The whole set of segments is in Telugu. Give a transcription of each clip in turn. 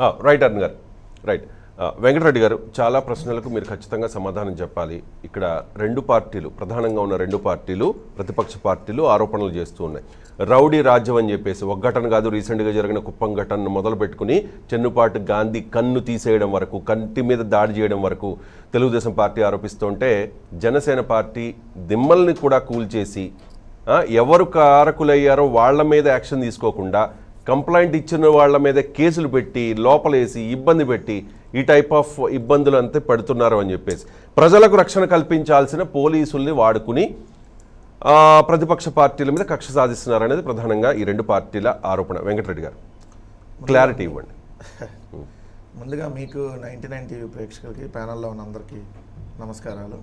ఆ, రైట్ అరుణ్ గారు రైట్ ఆ, వెంకటరెడ్డి గారు చాలా ప్రశ్నలకు మీరు ఖచ్చితంగా సమాధానం చెప్పాలి ఇక్కడ రెండు పార్టీలు ప్రధానంగా ఉన్న రెండు పార్టీలు ప్రతిపక్ష పార్టీలు ఆరోపణలు చేస్తూ ఉన్నాయి రౌడీ రాజ్యం అని చెప్పేసి ఒక ఘటన కాదు రీసెంట్గా జరిగిన కుప్పం ఘటనను మొదలు పెట్టుకుని చెన్నుపాటు గాంధీ కన్ను తీసేయడం వరకు కంటి మీద దాడి చేయడం వరకు తెలుగుదేశం పార్టీ ఆరోపిస్తుంటే జనసేన పార్టీ దిమ్మల్ని కూడా కూల్చేసి ఆ, ఎవరు కారకులయ్యారో వాళ్ళ మీద యాక్షన్ తీసుకోకుండా కంప్లైంట్ ఇచ్చిన వాళ్ళ మీద కేసులు పెట్టి లోపలేసి ఇబ్బంది పెట్టి ఈ టైప్ ఆఫ్ ఇబ్బందులు అంతే పెడుతున్నారు అని చెప్పేసి ప్రజలకు రక్షణ కల్పించాల్సిన పోలీసుల్ని వాడుకుని ఆ, ప్రతిపక్ష పార్టీల మీద కక్ష సాధిస్తున్నారు అనేది ప్రధానంగా ఈ రెండు పార్టీల ఆరోపణ వెంకటరెడ్డి గారు క్లారిటీ ఇవ్వండి ముందుగా మీకు నైంటీ నైన్ టీవీ ప్రేక్షకులకి ప్యానల్లో ఉన్న అందరికీ నమస్కారాలు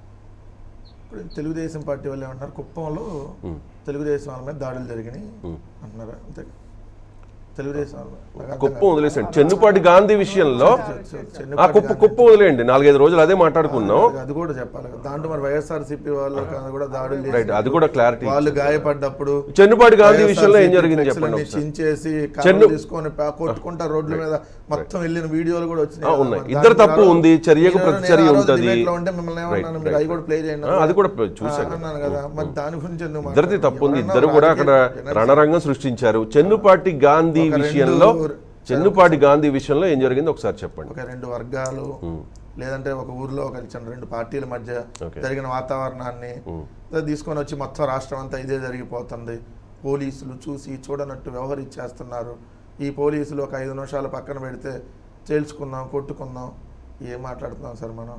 ఇప్పుడు తెలుగుదేశం పార్టీ వాళ్ళు ఏమంటున్నారు కుప్పంలో తెలుగుదేశం వాళ్ళ మీద దాడులు జరిగినాయి అంటున్నారు అంతే తెలుగుదేశం వాళ్ళ మీద. నాకు అర్థం కుప్పం వదిలేసండి చెన్నుపాటి గాంధీ విషయంలో కాదు. చెన్నుపాటి ఆ కుప్ప కుప్పం వదిలేయండి నాలుగైదు రోజులు అదే మాట్లాడుకున్నాం అది- అది కూడా చెప్పాలి కదా. దాంట్లో మరి వైఎస్ఆర్సీపీ వాళ్ళు కాదు కూడా దాడులు చేసి రైట్ అది కూడా క్లారిటీ వాళ్ళు గాయపడ్డప్పుడు చెన్నుపాటి గాంధీ విషయంలో ఏం వైఎస్ఆర్సీపీ జరిగింది ఫ్లెక్స్లన్నీ చెప్పండి ఒకసారి. చించేసి చెన్ను- కర్రలు తీసుకొని పా- కొట్టుకుంటా రోడ్ల మీద మొత్తం వెళ్ళిన వీడియోలు కూడా వచ్చినాయి ఆ, కదా. ఉన్నాయి. మరి ఇద్దరు దానికి తప్పు ఆ రోజు- ఉంది, చర్యకు నేను- ప్రతిచర్య నేను ఆ రోజు ఉంటది. debate లో ఉంటే మిమ్మల్ని ఏమన్నాను Right, మీరు right. అవి కూడా ప్లే చేయండి ఆ, అది కూడా చూశాను. ఆ, అన్నాను కదా మరి దాని గురించి ఎందుకు ఇద్దరిది మాట్లాడాలి? తప్పు ఉంది ఎవరన్నా ఇద్దరు కూడా అక్కడ రాజకీయ- రణరంగం సృష్టించారు చెన్నుపాటి గాంధీ ఒక రెండు- విషయంలో చెన్నుపాటి గాంధీ విషయంలో ఏం జరిగింది ఒకసారి చెప్పండి ఒక రెండు వర్గాలు లేదంటే ఒక ఊర్లో ఒక చిన్న రెండు పార్టీల మధ్య Okay. జరిగిన వాతావరణాన్ని తీసుకొని వచ్చి మొత్తం రాష్ట్రం అంతా ఇదే జరిగిపోతుంది పోలీసులు చూసి చూడనట్టు వ్యవహరించేస్తున్నారు ఈ పోలీసులు ఒక ఐదు నిమిషాలు పక్కన పెడితే తేల్చుకుందాం కొట్టుకుందాం ఏం మాట్లాడుతున్నాం సార్ మనం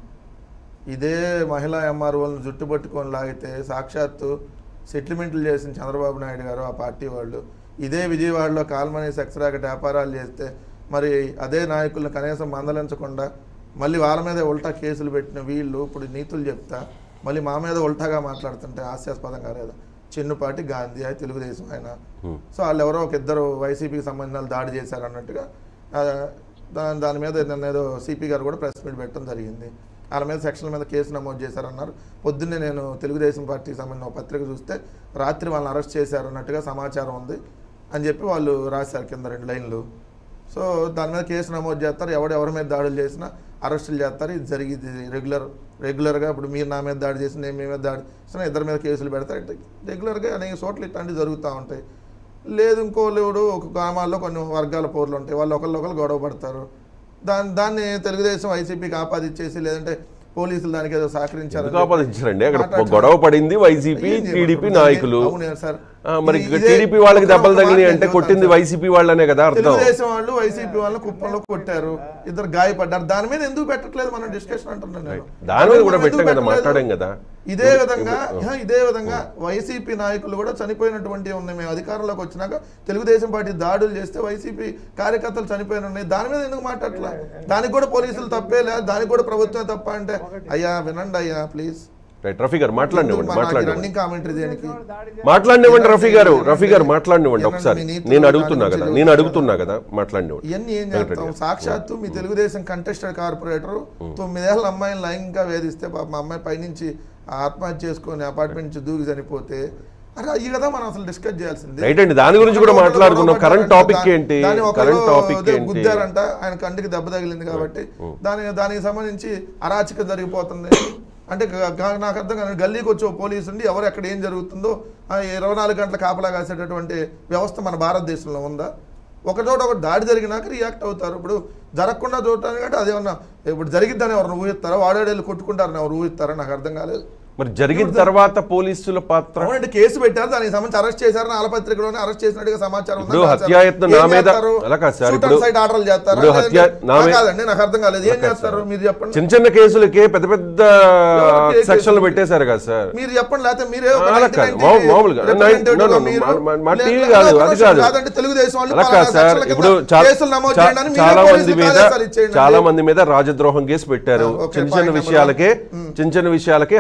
ఇదే మహిళా ఎంఆర్ఓలను జుట్టు పట్టుకొని లాగితే సాక్షాత్తు సెటిల్మెంట్లు చేసిన చంద్రబాబు నాయుడు గారు ఆ పార్టీ వాళ్ళు ఇదే విజయవాడలో కాల్మనీ సెక్స్ రాకెట్ వ్యాపారాలు చేస్తే మరి అదే నాయకులను కనీసం మందలించకుండా మళ్ళీ వాళ్ళ మీద ఉల్టా కేసులు పెట్టిన వీళ్ళు ఇప్పుడు నీతులు చెప్తా మళ్ళీ మా మీద ఉల్టాగా మాట్లాడుతుంటే హాస్యాస్పదంగా లేదా చిన్నుపాటి గాంధీ ఆయన తెలుగుదేశం ఆయన సో వాళ్ళు ఎవరో ఒక ఇద్దరు వైసీపీకి సంబంధించిన వాళ్ళు దాడి చేశారు అన్నట్టుగా ఆ, దాని దాని మీద నిన్న ఏదో సిపి గారు కూడా ప్రెస్ మీట్ పెట్టడం జరిగింది వాళ్ళ మీద సెక్షన్ల మీద కేసు నమోదు చేశారన్నారు పొద్దున్నే నేను తెలుగుదేశం పార్టీకి సంబంధించిన ఒక పత్రిక చూస్తే రాత్రి వాళ్ళని అరెస్ట్ చేశారు అన్నట్టుగా సమాచారం ఉంది అని చెప్పి వాళ్ళు రాశారు కింద రెండు లైన్లు సో దాని మీద కేసు నమోదు చేస్తారు ఎవడు ఎవరి మీద దాడులు చేసినా అరెస్టులు చేస్తారు ఇది జరిగింది రెగ్యులర్ రెగ్యులర్గా ఇప్పుడు మీరు నా మీద దాడి చేసి నేను మీ మీద దాడి చేసిన ఇద్దరి మీద కేసులు పెడతారు ఇట్లా రెగ్యులర్గా అనేక చోట్ల ఇట్లాంటివి జరుగుతూ ఉంటాయి లేదు ఇంకో లేడు ఒక గ్రామాల్లో కొన్ని వర్గాల పోర్లు ఉంటాయి వాళ్ళు ఒకళ్ళు ఒకళ్ళు గొడవ పడతారు దాన్ని దాన్ని తెలుగుదేశం వైసీపీకి ఆపాదించేసి లేదంటే పోలీసులు దానికి ఏదో సహకరించారు ఎందుకు ఆపాదించారండి అక్కడ గొడవ పడింది వైసీపీ టీడీపీ నాయకులు అవునే సార్ ఆ, మరి ఇది- ఇదే- టీడీపీ వాళ్ళకి ఒక- దెబ్బలు ఒక తగిలినాయి మాట అంటే నేను కొట్టింది చెప్తాను వైసీపీ వాళ్ళనే కదా అర్థం తెలుగుదేశం వాళ్ళు వైసీపీ వాళ్ళు కుప్పంలో కొట్టారు ఇద్దరు గాయపడ్డారు దాని మీద ఎందుకు పెట్టట్లేదు మనం డిస్కషన్ అంటున్నాను నేను. దాని మీద కూడా మనం పెట్టాం ఎందుకు కదా పెట్టలేదు? మాట్లాడాం కదా ఇదే విధంగా యా, ఇదే విధంగా వైసీపీ నాయకులు కూడా చనిపోయినటువంటి ఉన్నాయి మేము అధికారంలోకి వచ్చినాక తెలుగుదేశం పార్టీ దాడులు చేస్తే వైసీపీ కార్యకర్తలు చనిపోయిన ఉన్నాయి దాని మీద ఎందుకు మాట్లాడట్లా దానికి కూడా పోలీసులు తప్పే లేదు దానికి కూడా ప్రభుత్వమే తప్ప అంటే అయ్యా వినండి అయ్యా ప్లీజ్ రైట్ రఫీ గారు మాట్లాడినివ్వండి మాట్లాడినివ్వండి రన్నింగ్ కామెంటరీ దేనికి మాట్లాడినివ్వండి రఫీ గారు రఫీ గారు మాట్లాడినివ్వండి ఒకసారి మీ నీతులు నేను అడుగుతున్నా దాని కదా గురించి నేను అడుగుతున్నా కదా మాట్లాడినివ్వండి ఇవన్నీ ఏం చేస్తాం సాక్షాత్తు మీ తెలుగుదేశం కంటెస్టెడ్ కార్పొరేటర్ తొమ్మిదేళ్ళ అమ్మాయిని లైంగికంగా వేధిస్తే పాప మా అమ్మాయి పైనుంచి ఆత్మహత్య చేసుకొని అపార్ట్మెంట్ నుంచి దూకి చనిపోతే అరే అయ్యి కదా మనం అసలు డిస్కస్ చేయాల్సింది రైట్ అండి దాని గురించి కూడా ఒకళ్ళు మాట్లాడుకుందాం గొడవ కరెంట్ పడ్డారంట, టాపిక్ దా- ఏంటి దాన్ని ఒకళ్ళు కరెంట్ టాపిక్ అదే ఏంటి గుద్దారంట ఆయన కంటికి దెబ్బ తగిలింది కాబట్టి దాని దానికి సంబంధించి అరాచకం జరిగిపోతుంది అంటే గ- గ- నాకు అర్థం కాదు గల్లీకి వచ్చి ఓ పోలీసు ఉండి ఎవరు ఎక్కడ ఏం జరుగుతుందో ఆ ఇరవై నాలుగు గంటల కాపలా కాసేటటువంటి వ్యవస్థ మన భారతదేశంలో ఉందా ఒక చోట ఒక దాడి జరిగినాక రియాక్ట్ అవుతారు ఇప్పుడు జరగకుండా చూడటానికి అంటే అదేమన్నా ఇప్పుడు జరిగిద్దని ఎవరిని ఊహిస్తారా వాడేళ్ళు కొట్టుకుంటారని ఎవరు ఊహిస్తారా నాకు అర్థం కాలేదు మరి జరిగిన తర్వాత పోలీసుల పాత్ర అవునండి కేసు పెట్టారు దానికి సంబంధించి అరెస్ట్ చేశారు ఆలపత్రికలోనే అరెస్ట్ చేసినట్టుగా సమాచారం ఉంది. ఇప్పుడు రాశారు. హత్యాయత్నం నా ఏం మీద- చేస్తారు? అలా కాదు సార్, Shoot ఇప్పుడు- and side ఆర్డర్లు చేస్తారా? ఇప్పుడు హత్య- లేదంటే- నా ఆ, మీద- కాదండి నాకు అర్థం కాలేదు ఏం అలా కాదు చేస్తారు సార్. మీరు చెప్పండి చిన్న చిన్న కేసులకి పెద్ద పెద్ద ఎవరికి ఏ సెక్షన్లు కేసులు? పెట్టేశారు కదా సార్ మీరు చెప్పండి లేకపోతే మీరే ఒక అలా కాదు. 1990 మామూలు- మామూలుగా. representative No, no, no, మీరు మా- మా- మా లేదా- టీవీ లేదా కాదు, ఒక అది నిమిషం కాదు. కాదండి తెలుగుదేశం వాళ్ళు అలా పలానా కాదు సార్ సెక్షన్ల కింద ఇప్పుడు చా- కేసులు నమోదు చా- చేయండి అని మీరే చాలా మంది పోలీసులకు మీద ఆదేశాలు ఇచ్చేయండి. చాలా మంది మీద రాజద్రోహం కేసు పెట్టారు ఆ, ఓకే, చిన్న point చిన్న number విషయాలకే చిన్న చిన్న విషయాలకే హత్యాయత్నం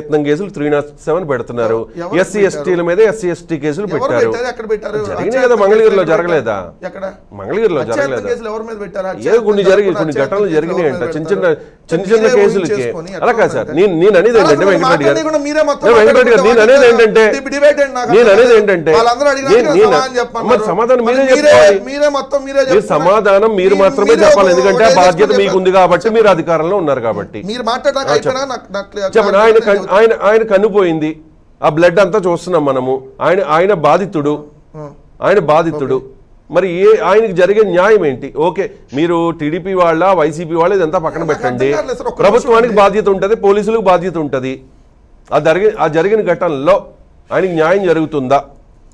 యత్నం కేసులు త్రీ నాట్ సెవెన్ పెడుతున్నారు ఎవరు ఎస్సీ ఎస్టీల మీద ఎస్సీ ఎస్టీ కేసులు ఎవరు పెట్టారు పెట్టారు ఎక్కడ పెట్టారు జరిగినాయి కదా మంగళగిరిలో జరగలేదా ఎక్కడ మంగళగిరిలో హత్యాయత్నం జరగలేదా కేసులు ఎవరి మీద పెట్టారు ఏదో హత్యాయత్నం కొన్ని కేసులు జరిగి ఎవరి కొన్ని మీద ఘటనలు పెట్టారు? జరిగినాయి అంట ఎవరి చిన్న మీద చిన్న పెట్టారు? చిన్న చిన్న మీరే కేసులకి ఊహించేసుకొని అలా కాదు సార్ ఎట్లా నేను నేను అనేది చాలా ఏంటంటే మంది వెంకటరెడ్డి గారు మాట్లాడి కూడా మీరే మొత్తం నేను వెంకటరెడ్డి గారు నేను మాట్లాడుకుంటే అనేది ఏంటంటే డిబి- డిబేట్ ఏంటి నాకు నేను అర్థం అనేది కాదు. ఏంటంటే వాళ్ళందరూ అడిగిన నేను- దానికి నేను- సమాధానం చెప్పమన్నారు. మరి సమాధానం మీరే మరి చెప్పాలి. మీరే మొత్తం మీరే మీరు చెప్తున్నారు. సమాధానం మీరు మీ- మాత్రమే మీరే చెప్పాలి ఒక- ఎందుకంటే ఆ ఒకటే బాధ్యత చెప్పండి. మీకు ఉంది కాబట్టి మీరు అధికారంలో ఉన్నారు కాబట్టి మీరు మాట్లాడడానికి అయిపోయినా నాకు నాకు చెప్పండి ఆయన కన్- ఆయన ఆయన కన్నుపోయింది ఆ బ్లడ్ అంతా చూస్తున్నాం మనము ఆయన ఆయన బాధితుడు ఆయన బాధితుడు మరి ఏ ఆయనకి జరిగే న్యాయం ఏంటి ఓకే మీరు టీడీపీ వాళ్ళ వైసీపీ వాళ్ళ ఇదంతా పక్కన నాకు పెట్టండి అర్థం కావట్లేదు సార్, ఒక్క ప్రభుత్వానికి నిమిషం బాధ్యత ఉంటుంది పోలీసులకు బాధ్యత ఉంటుంది ఆ జరిగిన ఆ జరిగిన ఘటనలో ఆయనకి న్యాయం జరుగుతుందా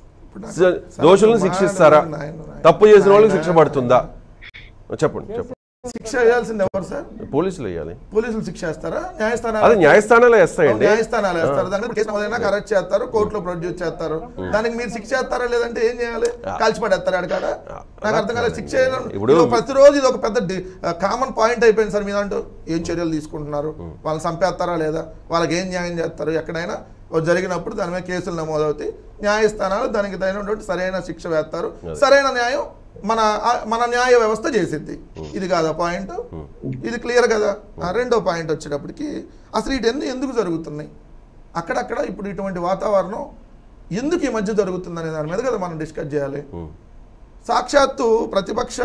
స- దోషులను శిక్షిస్తారా తప్పు చేసిన వాళ్ళకి శిక్ష పడుతుందా చెప్పండి చెప్పండి శిక్ష వేయాల్సింది ఎవరు సార్ పోలీసులు వేయాలి పోలీసులు శిక్ష వేస్తారా అది న్యాయస్థానాలు న్యాయస్థానాలే వేస్తాయండి న్యాయస్థానాలు వేస్తారు దానికి కేసు మొదలైనా అరెస్ట్ చేస్తారు కోర్టులో ప్రొడ్యూస్ చేస్తారు దానికి మీరు శిక్ష చేస్తారా లేదంటే ఏం చేయాలి కాల్చి పడేస్తారు అడగాడ నాకు అర్థం కాలేదు శిక్ష చేయడం- ఇప్పుడు- ఇది ఒక ప్రతిరోజు ఇది ఒక పెద్ద కామన్ పాయింట్ అయిపోయింది సార్ మీదంటూ ఏం చర్యలు తీసుకుంటున్నారు వాళ్ళని చంపేస్తారా లేదా వాళ్ళకి ఏం న్యాయం చేస్తారు ఎక్కడైనా ఓ జరిగినప్పుడు దాని మీద కేసులు నమోదవుతాయి న్యాయస్థానాలు దానికి తగినటువంటి సరైన శిక్ష వేస్తారు సరైన న్యాయం మన ఆ- మన న్యాయ వ్యవస్థ చేసిద్ది ఇది కాదా పాయింట్ ఇది క్లియర్ కదా ఆ రెండో పాయింట్ వచ్చేటప్పటికి అసలు ఇటు ఎందుకు ఎందుకు జరుగుతున్నాయి అక్కడక్కడ ఇప్పుడు ఇటువంటి వాతావరణం ఎందుకు ఈ మధ్య జరుగుతుంది అనే దాని మీద కదా మనం డిస్కస్ చేయాలి ఉం. సాక్షాత్తు ప్రతిపక్ష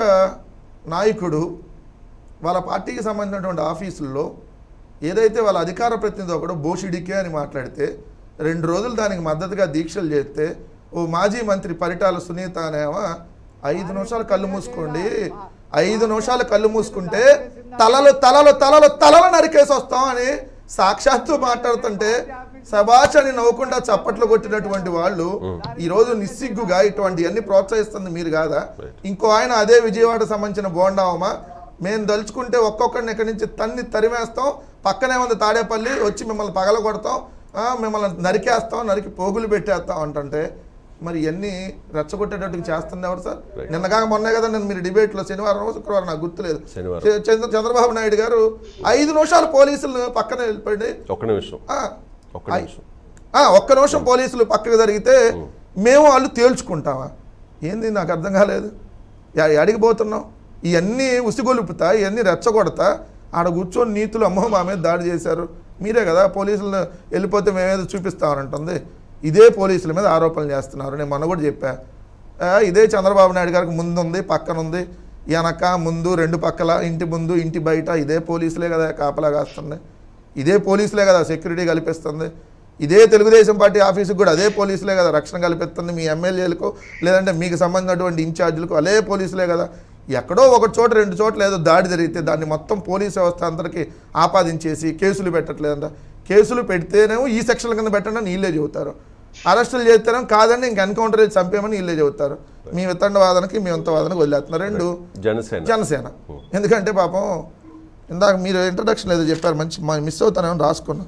నాయకుడు వాళ్ళ పార్టీకి సంబంధించినటువంటి ఆఫీసుల్లో ఏదైతే వాళ్ళ అధికార ప్రతినిధి ఒకడు బోషిడికే అని మాట్లాడితే రెండు రోజులు దానికి మద్దతుగా దీక్షలు చేస్తే ఓ మాజీ మంత్రి పరిటాల సునీత అనేమో ఐదు నిమిషాలు కళ్ళు మూసుకోండి ఐదు నిమిషాలు కళ్ళు మూసుకుంటే తలలు తలలు తలలు తలలు నరికేసి వస్తాం అని సాక్షాత్తు మాట్లాడుతుంటే సభాష్ అని నవ్వకుండా చప్పట్లు కొట్టినటువంటి వాళ్ళు ఈ రోజు నిస్సిగ్గుగా ఇటువంటి అన్ని ప్రోత్సహిస్తుంది మీరు కాదా ఇంకో ఆయన అదే విజయవాడ సంబంధించిన బోండావమా మేము దలుచుకుంటే ఒక్కొక్కరిని ఇక్కడి నుంచి తన్ని తరిమేస్తాం పక్కనే ఉంది తాడేపల్లి వచ్చి మిమ్మల్ని పగల కొడతాం ఆ, మిమ్మల్ని నరికేస్తాం నరికి పోగులు పెట్టేస్తాం అంటుంటే మరి ఇవన్నీ రెచ్చగొట్టేటట్టుగా చేస్తుంది ఎవరు సార్ నిన్నగా మొన్నే కదా నేను మీరు డిబేట్లో శనివారం శుక్రవారం నాకు గుర్తులేదు శనివారం. చ- చంద్ర చంద్రబాబు నాయుడు గారు ఐదు నిమిషాలు పోలీసులు పక్కన వెళ్ళిపోయింది ఒక్క నిమిషం ఆ, ఒక్క నిమిషం ఆ, ఒక్క నిమిషం పోలీసులు పక్కకు జరిగితే మేము వాళ్ళు తేల్చుకుంటామా ఏంది నాకు అర్థం కాలేదు యా- యాడికి పోతున్నాం ఇవన్నీ ఉసిగొలుపుతా ఇవన్నీ రెచ్చగొడతా ఆడ కూర్చొని నీతులు అమ్మో మా మీద దాడి చేశారు మీరే కదా పోలీసులు వెళ్ళిపోతే మేమేదో చూపిస్తామనంటుంది ఇదే పోలీసుల మీద ఆరోపణలు చేస్తున్నారు నేను మొన్న కూడా చెప్పా ఆ, ఇదే చంద్రబాబు నాయుడు గారికి ముందు ఉంది పక్కన ఉంది వెనక ముందు రెండు పక్కల ఇంటి ముందు ఇంటి బయట ఇదే పోలీసులే కదా కాపలా కాస్తుంది ఇదే పోలీసులే కదా సెక్యూరిటీ కల్పిస్తుంది ఇదే తెలుగుదేశం పార్టీ ఆఫీసుకు కూడా అదే పోలీసులే కదా రక్షణ కల్పిస్తుంది మీ ఎమ్మెల్యేలకు లేదంటే మీకు సంబంధించినటువంటి ఇన్ఛార్జీలకు అదే పోలీసులే కదా ఎక్కడో ఒక చోట రెండు చోట్ల ఏదో దాడి జరిగితే దాన్ని మొత్తం పోలీస్ వ్యవస్థ అందరికీ ఆపాదించేసి కేసులు పెట్టట్లేదంట కేసులు పెడితేనేమో ఈ సెక్షన్ల కింద పెట్టండి అని వీళ్ళే చెబుతారు అరెస్టులు చేస్తేనేమో కాదండి ఇంక ఎన్కౌంటర్ చేసి చంపేమని వీళ్ళే చెబుతారు మీ విత్తండ వాదనకి మీ అంత వాదనకి వదిలేస్తున్నారు రెండు జనసేన జనసేన ఎందుకంటే పాపం ఇందాక మీరు ఇంట్రడక్షన్ ఏదో చెప్పారు మంచి మ- మిస్ అవుతానేమో రాసుకున్నా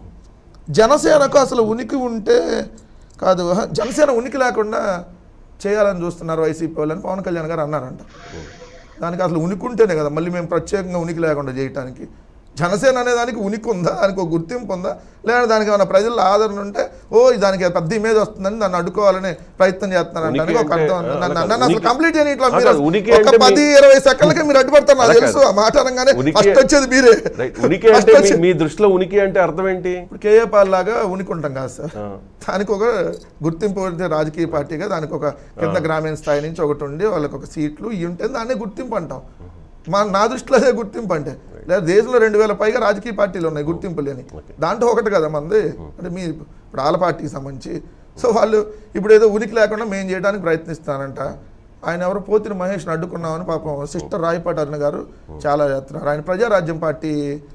జనసేనకు అసలు ఉనికి ఉంటే కాదు ఆహా, జనసేన ఉనికి లేకుండా చేయాలని చూస్తున్నారు వైసీపీ వాళ్ళని పవన్ కళ్యాణ్ గారు అన్నారంట దానికి అసలు ఉనికి ఉంటేనే కదా మళ్ళీ మేము ప్రత్యేకంగా ఉనికి లేకుండా చేయటానికి జనసేన అనే దానికి ఉనికి ఉందా దానికి ఒక గుర్తింపు ఉందా లేదా దానికి ఏమైనా ప్రజల్లో ఆదరణ ఉంటే ఓ దానికి పెద్ద ఇమేజ్ వస్తుందని దాన్ని అడ్డుకోవాలని ప్రయత్నం చేస్తున్నారు ఉనికి అంటే ఒక అంటే, అర్థం ఉంది. ఆ, నన్ను అలా నన్ను అసలు ఉనికి- కంప్లీట్ చేయని ఇట్లా ఆ, మీరు కాదు, ఉనికి ఒక అంటే మీ- పది ఇరవై సెకండ్లకి మీరు అడ్డుపడతారు నాకు అలా తెలుసు కాదు. ఆ మాట అనగానే ఉనికి- ఫస్ట్ వచ్చేది మీరే రైట్ ఉనికి First అంటే మీ- వచ్చేది- మీ దృష్టిలో ఉనికి అంటే అర్థం ఏంటి ఇప్పుడు కేఏ పాల్ లాగా ఉనికుంటాం కాదు సార్ ఆ. దానికి ఒక గుర్తింపు ఉంటే రాజకీయ పార్టీగా దానికి ఒక కింద గ్రామీణ స్థాయి నుంచి ఒకటి ఉండి వాళ్ళకి ఒక సీట్లు ఇవి ఉంటే దాన్నే గుర్తింపు అంటాం మా నా దృష్టిలో అదే గుర్తింపు అంటే లేదా దేశంలో రెండు వేల పైగా రాజకీయ పార్టీలు ఉన్నాయి గుర్తింపు లేని దాంట్లో ఒకటి కదా మంది అంటే మీ ఇప్పుడు ఆల పార్టీకి సంబంధించి సో వాళ్ళు ఇప్పుడు ఏదో ఉనికి లేకుండా మేము చేయడానికి ప్రయత్నిస్తానంట ఆయన ఎవరు పోతిన మహేష్ని అడ్డుకున్నామని పాపం సిస్టర్ రాయపాటి అరుణ గారు చాలా చేస్తున్నారు ఆయన ప్రజారాజ్యం పార్టీ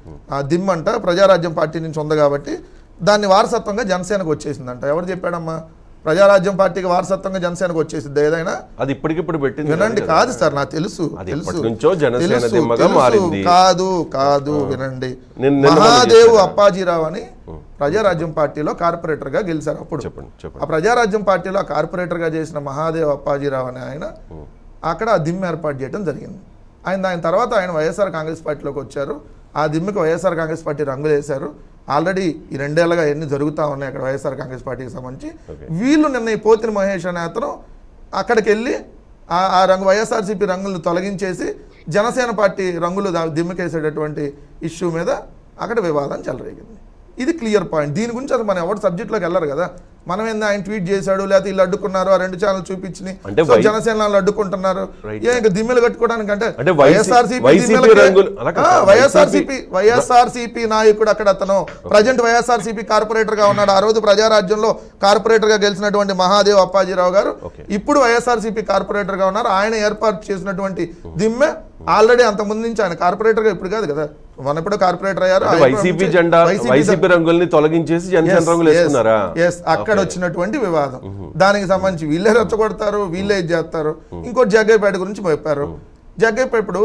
ఆ దిమ్మంట ప్రజారాజ్యం పార్టీ నుంచి ఉంది కాబట్టి దాన్ని వారసత్వంగా జనసేనకు వచ్చేసిందంట ఎవరు చెప్పాడమ్మా ప్రజారాజ్యం పార్టీకి వారసత్వంగా జనసేనకు వచ్చేసింది ఏదైనా అది ఇప్పటికిప్పుడు పెట్టింది వినండి కదా. కాదు సార్ నాకు తెలుసు అది తెలుసు ఎప్పటి నుంచో జనసేన తెలుసు, దిమ్మగా తెలుసు. మారింది. కాదు కాదు వినండి నిన్న- నిన్న మొన్న మహాదేవ్ చేశారా? అప్పాజీరావు అని ప్రజారాజ్యం పార్టీలో కార్పొరేటర్ గా గెలిచారు అప్పుడు చెప్పండి ఆ చెప్పండి ప్రజారాజ్యం పార్టీలో కార్పొరేటర్ గా చేసిన మహాదేవ్ అప్పాజీరావు అనే ఆయన అక్కడ ఆ దిమ్మ ఏర్పాటు చేయడం జరిగింది ఆయన దాని తర్వాత ఆయన వైఎస్ఆర్ కాంగ్రెస్ పార్టీలోకి వచ్చారు ఆ దిమ్మకి వైఎస్ఆర్ కాంగ్రెస్ పార్టీ రంగులు వేశారు ఆల్రెడీ ఈ రెండేళ్లుగా ఎన్ని జరుగుతూ ఉన్నాయి అక్కడ వైఎస్ఆర్ కాంగ్రెస్ పార్టీకి సంబంధించి Okay. వీళ్ళు నిన్న ఈ పోతిన మహేష్ అనే అతను అక్కడికి వెళ్ళి ఆ ఆ రంగు వైఎస్ఆర్సీపీ రంగులను తొలగించేసి జనసేన పార్టీ రంగులు దా- దిమ్మకేసేటటువంటి ఇష్యూ మీద అక్కడ వివాదం చెలరేగింది ఇది క్లియర్ పాయింట్ దీని గురించి అసలు మనం ఎవరు సబ్జెక్ట్లోకి వెళ్ళరు కదా మనం ఏంది ఆయన ట్వీట్ చేశాడు లేకపోతే వీళ్ళు అడ్డుకున్నారు ఆ రెండు ఛానల్ చూపించి అంటే సో వై- జనసేన వాళ్ళు అడ్డుకుంటున్నారు Right. ఏ ఇంకా దిమ్మెలు కట్టుకోవడానికి అంటే అంటే వైసీ- వైసీపీ రంగులు- అలా కాదు సార్, వైఎస్ఆర్సీపీ వైఎస్ఆర్సీపీ నాయకుడు అక్కడ అతను ప్రజెంట్ వైఎస్ఆర్సీపీ కార్పొరేటర్ గా ఉన్నాడు ఆ రోజు ప్రజారాజ్యంలో కార్పొరేటర్ గా గెలిచినటువంటి మహాదేవ్ అప్పాజీరావు గారు Okay. ఇప్పుడు వైఎస్ఆర్సీపీ కార్పొరేటర్ గా ఉన్నారు ఆయన ఏర్పాటు చేసినటువంటి దిమ్మె ఆల్రెడీ అంత ముందు నుంచి ఆయన కార్పొరేటర్ గా ఇప్పుడు కాదు కదా మన ఇప్పుడు కార్పొరేటర్ అయ్యారు అంటే ఆయన వైసీపీ నుంచి- జెండా వైసీపీ వైసీపీ రంగుల్ని తొలగించేసి జనసేన రంగులు వేసుకున్నారా ఎస్ అక్కడ వచ్చినటువంటి వివాదం దానికి సంబంధించి వీళ్ళే రెచ్చగొడతారు వీళ్ళే ఇది చేస్తారు ఇంకోటి జగ్గైపేట గురించి చెప్పారు జగ్గైపేట ఇప్పుడు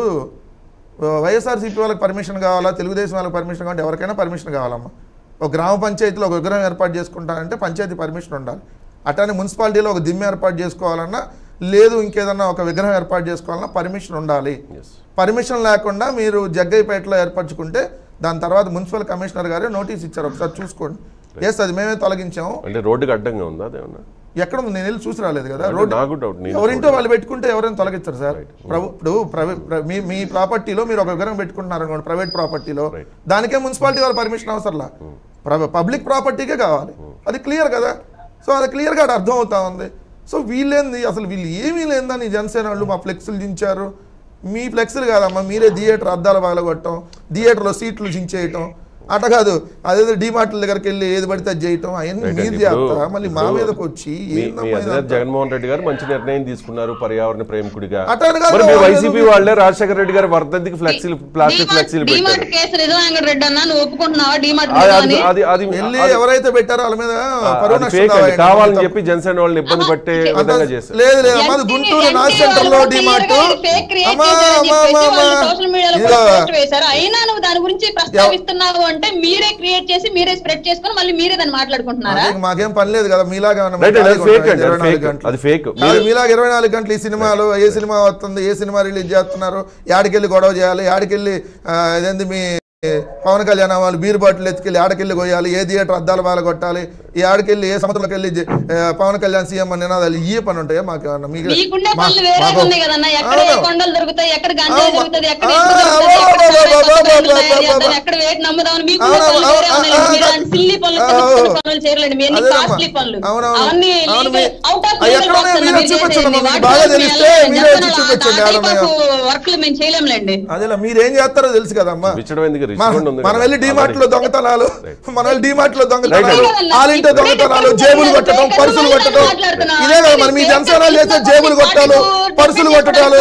వైఎస్ఆర్సీపీ వాళ్ళకి పర్మిషన్ కావాలా తెలుగుదేశం వాళ్ళకి పర్మిషన్ కావాలంటే ఎవరికైనా పర్మిషన్ కావాలమ్మా ఒక గ్రామ పంచాయతీలో ఒక విగ్రహం ఏర్పాటు చేసుకుంటానంటే పంచాయతీ పర్మిషన్ ఉండాలి అట్లానే మున్సిపాలిటీలో ఒక దిమ్మ ఏర్పాటు చేసుకోవాలన్నా లేదు ఇంకేదన్నా ఒక విగ్రహం ఏర్పాటు చేసుకోవాలన్నా పర్మిషన్ ఉండాలి Yes. పర్మిషన్ లేకుండా మీరు జగ్గైపేటలో ఏర్పరచుకుంటే దాని తర్వాత మున్సిపల్ కమిషనర్ గారే నోటీస్ ఇచ్చారు ఒకసారి చూసుకోండి ఎస్ అది మేమే తొలగించాము అంటే రోడ్డుకి అడ్డంగా ఉందా అదేమన్నా ఎక్కడ ఉంది నేను వెళ్ళి చూసి రాలేదు కదా అంటే రోడ్డు నాకు డౌట్ నేను ఎవరింటో వాళ్ళు పెట్టుకుంటే ఎవరైనా తొలగిస్తారు సార్ ప్రభు ఇప్పుడు ప్రైవే- ప్ర- మీ మీ ప్రాపర్టీలో మీరు ఒక విగ్రహం పెట్టుకుంటున్నారు అనుకోండి ప్రైవేట్ ప్రాపర్టీలో Right. దానికే మున్సిపాలిటీ వాళ్ళ పర్మిషన్ అవసరంలా పబ్లిక్ ప్రాపర్టీకే కావాలి అది క్లియర్ కదా సో అది క్లియర్గా అక్కడ అర్థం అవుతా ఉంది సో వీళ్ళేంది అసలు వీళ్ళు ఏమీ లేదని జనసేన వాళ్ళు మా ఫ్లెక్స్లు దించారు మీ ఫ్లెక్స్లు కాదమ్మా మీరే థియేటర్ అద్దాల పగలగొట్టడం థియేటర్లో సీట్లు చించేయటం అట కాదు అదేదో డిమార్ట్ల దగ్గరికి వెళ్ళి ఏది పడితే అది చేయటం అవన్నీ Right మీరు అండి. చేస్తా ఇప్పుడు- మళ్ళీ మా ఇప్పుడు మీదకి వచ్చి మీ- మీ ఏందమ్మా అధినేత ఇదంతా? జగన్మోహన్ రెడ్డి గారు మంచి నిర్ణయం తీసుకున్నారు పర్యావరణ ప్రేమికుడిగా అట్లా కాదు, మరి మీ వాళ్ళు వైసీపీ ఏదో- వాళ్ళే రాజశేఖర రెడ్డి గారు వర్ధంతికి ఫ్లెక్సీలు ప్లాస్టిక్ ఫ్లెక్సీలు పెట్టారు డిమార్ట్ కేసు నిజంగా రెడ్డి అన్న నువ్వు ఒప్పుకుంటున్నావా డిమార్ట్ అది- అని అది- అది అది వెళ్ళి అది- ఎవరైతే పెట్టారో వాళ్ళ మీద పరువు అది నష్టం fake అండి. దావా కావాలని వేయండి. చెప్పి జనసేన వాళ్ళని ఇబ్బంది పెట్టే అంత- విధంగా చేశారు లేదు లేదు అమ్మా అది NT Guntur NT Nag center లో వాళ్ళు డిమార్ట్ clear గా fake create అమ్మా చేశారని అమ్మా చెప్పేసి అమ్మా వాళ్ళు social media లో ఇదిగో, కూడా post వేశారు అయినా నువ్వు దాని గురించి ప్రస్తావిస్తున్నావు అంటే మీరే క్రియేట్ చేసి మీరే స్ప్రెడ్ చేసుకొని మళ్ళీ మీరే దాన్ని మాట్లాడుకుంటున్నారా అదే మాకేం పని లేదు కదా మీలాగా ఏమన్నా Right, ఖాళీగా అది fake ఉంటారా అండి, అది 24 fake. గంటలు? అది fake. కాదు, మీరు- మీలాగా ఇరవై నాలుగు గంటలు ఈ సినిమాలు ఏ సినిమా వస్తుంది ఏ సినిమా రిలీజ్ చేస్తున్నారు యాడికెళ్ళి గొడవ చేయాలి యాడికెళ్ళి ఆ, ఇదేంది మీ పవన్ కళ్యాణ్ వాళ్ళు బీర్ బాటిల్ ఎత్తుకెళ్ళి ఆడకెళ్ళి కొయ్యాలి ఏ థియేటర్ అద్దాలు బాల కొట్టాలి ఈ ఆడకెళ్ళి ఏ సముద్రంలోకి వెళ్ళి జ- ఆ, పవన్ కళ్యాణ్ సీఎం అని నినాదాలు ఈ పని ఉంటాయా మాకు ఏమన్నా? మీకు మీకుండే మా- పనులు వేరే మాకు- ఉన్నాయి కదన్నా ఎక్కడ ఏ అవును. కొండలు దొరుకుతాయి ఎక్కడ గంజాయి అవును. దొరుకుతుంది ఎక్కడ ఆ, ఇసుక దొరుకుతుంది, అబ్బో, ఎక్కడ అబ్బో, సారాయి అబ్బో, కొత్త అబ్బో, తయారు అబ్బో, చేద్దాం, అబ్బో. ఎక్కడ వేటి నమ్ముదామని మీకు అవును, పనులు వేరే అవును, ఉన్నాయి అవును, మీరు అవును. సిల్లీ పనులు అవును. చిన్న చిన్న పనులు చేయలేండి మీ అన్ని అదేనమ్మా. కాస్ట్లీ పనులు అవునవును. అవన్నీ అవును, legal- మీ- out of అవి legal ఎక్కడ works ఉన్నాయో అన్న మీరే మీరు చూపించండి, చేసేయండి. మీకు వాటి బాగా కోసం తెలిస్తే వెళ్ళండి. మీరే వచ్చి జనసేన చూపించండి, ఆ ఆడ type ఉన్నాయో. of వర్క్లు మేము చేయలేంలేండి అదేలా మీరేం చేస్తారో తెలుసు కదమ్మా రిచడం ఎందుకు మన- రిచడం ఉంది మనం కదా. వెళ్ళి డిమార్ట్ లో దొంగతనాలు మనం వెళ్ళి డిమార్ట్ లో దొంగతనాలు Right. ఆలింటే దొంగతనాలు జేబులు కొట్టడం పర్సులు కొట్టడం ఇదే కదా మరి మీ జనసేన చేసే జేబులు కొట్టాలు పర్సులు కొట్టడాలు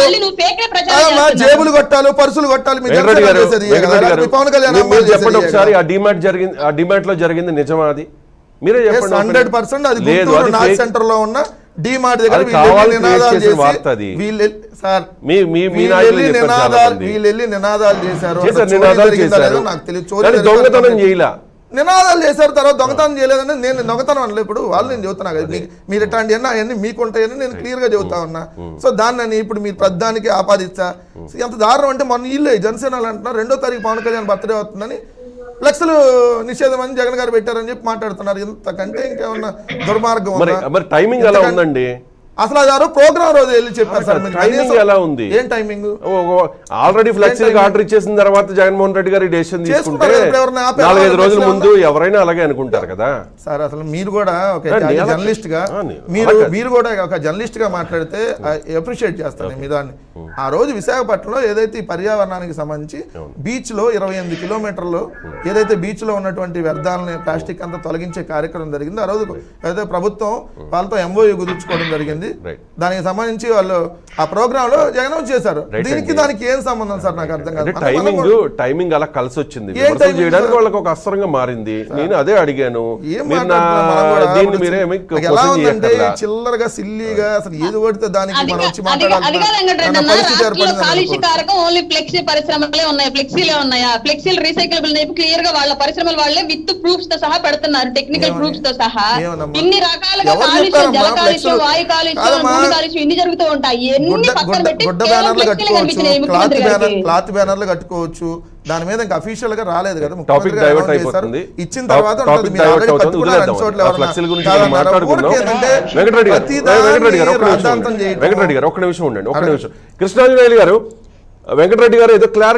ఆ, మా జేబులు కొట్టాలు పర్సులు కొట్టాలి మీ వెంకటరెడ్డి జనసేన గారు చేసేది ఇదే వెంకటరెడ్డి కదా గారు మీ పవన్ కళ్యాణ్ మీరు- మీరు చెప్పండి అమ్మాయి ఒకసారి ఆ డిమాట్ జరిగింది ఆ డిమాట్ లో జరిగింది నిజమా అది మీరే చెప్పండి హండ్రెడ్ పర్సెంట్ అది లేదు గుంటూరు అది నాగ్ fake. సెంటర్ లో ఉన్న డిమార్ట్ దగ్గర అది వీళ్ళు వెళ్ళి కావాలని create నినాదాలు చేసిన చేసి వార్త అది. వీళ్ళు వెళ్ళి- సార్ మీ మీ మీ వీళ్ళు నాయకులు వెళ్ళి చెప్పారు చాలా నినాదాలు మంది. వీళ్ళు వెళ్ళి నినాదాలు చేశారు చేశారు అసలు చోరీ నినాదాలు జరిగిందా చేశారు లేదో నాకు తెలియదు చోరీ కానీ జరిగిందా దొంగతనం లేదో చేయలా నినాదాలు చేశారు తర్వాత దొంగతనం చేయలేదని నేను దొంగతనం అనలే ఇప్పుడు వాళ్ళు నేను చెబుతున్నా కదా మీ- మీరు ఇట్లాంటి అన్నీ అవన్నీ మీకు ఉంటాయని నేను క్లియర్ గా చెబుతా ఉన్నా సో దాన్ని నేను ఇప్పుడు మీరు ప్రధానికి ఆపాదిస్తా సో ఎంత దారుణం అంటే మొన్న వీళ్ళే జనసేన వాళ్ళు అంటున్నారు రెండో తారీఖు పవన్ కళ్యాణ్ బర్త్డే అవుతుందని లక్షలు నిషేధం అని జగన్ గారు పెట్టారని చెప్పి మాట్లాడుతున్నారు ఇంతకంటే ఇంకేమన్నా దుర్మార్గం మరి ఉందా మరి టైమింగ్ ఎలా ఇంతకంటే- ఉందండి అసలు అది ఎవరో ప్రోగ్రామ్ రోజు వెళ్ళి చెప్పారు సార్ మీరు టైమింగ్ కనీసం- ఎలా ఉంది? ఏం టైమింగ్ ఆల్రెడీ ఫ్లెక్సీలకు timing? ఆర్డర్ ఇచ్చేసిన తర్వాత జగన్మోహన్ రెడ్డి గారు డెసిషన్ తీసుకుంటే చేసుకుంటారు కదా, ఇప్పుడు ఎవరైనా ఆపే నాలుగైదు ఆపే రోజుల ఫ్లెక్సీలు ముందు ఎవరైనా అలాగే అనుకుంటారు కదా సార్ అసలు మీరు కూడా ఒక ఆ, నేను అలా- జర్నలిస్ట్ గా ఆ, నేను మీరు అలా కాదు. మీరు కూడా ఒక జర్నలిస్ట్ గా మాట్లాడితే అప్రిషియేట్ చేస్తాను మీ దాన్ని ఆ రోజు విశాఖపట్నంలో ఏదైతే ఈ పర్యావరణానికి సంబంధించి బీచ్ లో ఇరవై ఎనిమిది కిలోమీటర్లు ఏదైతే బీచ్ లో ఉన్నటువంటి వ్యర్థాలని ప్లాస్టిక్ అంతా తొలగించే కార్యక్రమం జరిగింది ఆ రోజు ఏదైతే ప్రభుత్వం వాళ్ళతో ఎంఓయూ కుదుర్చుకోవడం జరిగింది Right. దానికి సంబంధించి వాళ్ళు ఆ ప్రోగ్రామ్ లో జగన్ చేశారు Right దీనికి అండి. దానికి ఏం సంబంధం సార్ నాకు అర్థం అంటే కాదు మనం- మనం టైమింగ్ కూడా- టైమింగ్ అలా కలిసి వచ్చింది ఏం విమర్శలు timing చేయడానికి సార్? వాళ్ళకి ఒక అస్త్రంగా మారింది నేను అదే అడిగాను ఏం మీరు నా మాట్లాడుతున్నాం మనం కూడా? దీన్ని ఇప్పుడు మీరేమి నాకు ఎలా క్వశ్చన్ ఉందంటే చేయక్కర్లా. చిల్లరగా సిల్లీగా అసలు ఏది పడితే దానికి అది మనం వచ్చి కా- అది కా- అది కాదు వెంకటరెడ్డి మాట్లాడాలి అన్న పరిస్థితి రాష్ట్రంలో ఏర్పడింది కాలుష్య అనుకో. కారకం ఓన్లీ ఫ్లెక్సీ పరిశ్రమలే ఉన్నాయి ఫ్లెక్సీలే ఉన్నాయా ఫ్లెక్సీలు రీసైకిలబుల్ చెప్పి క్లియర్ గా వాళ్ళ పరిశ్రమల వాళ్ళే విత్ ప్రూఫ్స్ తో సహా పెడుతున్నారు టెక్నికల్ ఏమని? ప్రూఫ్స్ తో సహా ఏమనమ్మా? ఇన్ని రకాలుగా ఎవరు కాలుష్యం చెప్పారమ్మా జల కాలుష్యం ఫ్లెక్సులు? వాయు కాలుష్యం ఇష్యూ కాదమ్మా. మూడు కాలు ఇష్యూ ఇన్ని జరుగుతూ ఉంటాయి ఎన్ని గుడ్డ పక్కన గుడ్డ పెట్టి గుడ్డ కేవలం బ్యానర్లు ఫ్లెక్సీలే కట్టుకోవచ్చు కనిపించినాయి క్లాత్ ముఖ్యమంత్రి బ్యానర్ గారికి క్లాత్ బ్యానర్లు కట్టుకోవచ్చు దాని మీద ఇంకా అఫీషియల్ గా రాలేదు కదా టాపిక్ ముఖ్యమంత్రి గారు డైవర్ట్ అనౌన్స్ చేశారు. అయిపోతుంది ఇచ్చిన టాప్- తర్వాత ఉంటుంది. టాపిక్ మీరు డైవర్ట్ already అవుతుంది కట్టుకున్నారు వదిలేద్దాం అన్ని చోట్ల ఆ ఎవరన్నా. ఫ్లెక్సీల గురించి కాదన్నారు. మనం మాట్లాడుకుందాం ఊరికే ఏంటంటే వెంకటరెడ్డి గారు ప్రతి వెంకటరెడ్డి గారు ఒక్క దాన్ని నిమిషం రాద్ధాంతం ఉండండి. చేయటం. వెంకటరెడ్డి గారు ఒక్క నిమిషం ఉండండి ఒక్క అడగండి. నిమిషం కృష్ణాంజనేయులు గారు వెంకటరెడ్డి గారు ఏదో క్లారిటీ